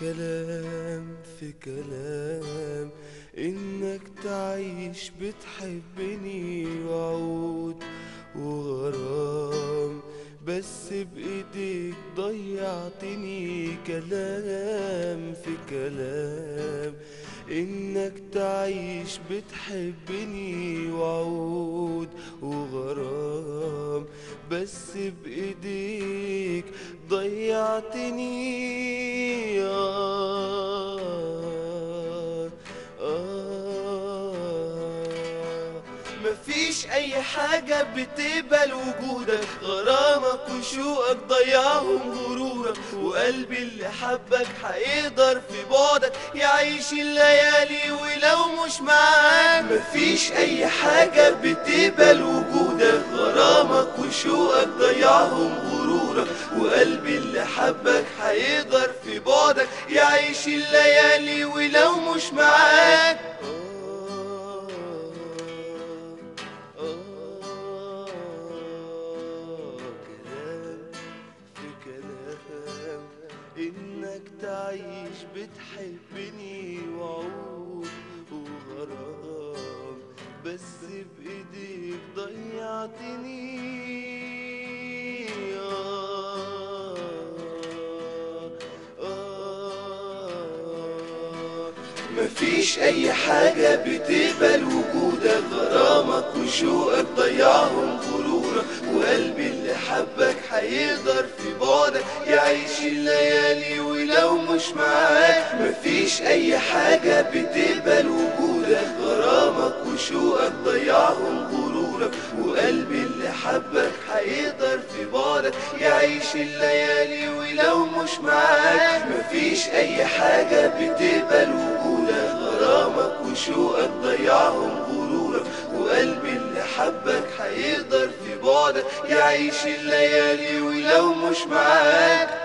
كلام في كلام انك تعيش بتحبني وعود وغرام بس بايديك ضيعتني كلام في كلام انك تعيش بتحبني وعود وغرام بس بايديك ضيعتني آه آه مفيش اي حاجة بتقبل وجودك غرامك وشوقك ضيعهم غرورك وقلبي اللي حبك هيقدر في بعدك يعيش الليالي ولو مش معاك مفيش اي حاجة بتقبل وجودك غرامك وشوقك ضيعهم غرورك وقلبي اللي حبك هيقدر في بعدك يعيش الليالي ولو مش معاك كلام في كلام انك تعيش بتحبني وعود وغرام بس بايديك ضيعتني آه آه مفيش اي حاجة بتقبل وجودك غرامك وشوقك ضيعهم غرورك وقلبي اللي حبك هيقدر في بعدك يعيش الليالي ولو مش معاك مفيش اي حاجة بتقبل وجودك غرامك وشوقك ضيعهم غرورك وقلبي اللي حبك هيقدر في بعدك يعيش الليالي ولو مش معاك مفيش اي حاجة بتقبل وجودك غرامك وشوقك ضيعهم غرورك وقلبي اللي حبك هيقدر في بعدك يعيش الليالي ولو مش معاك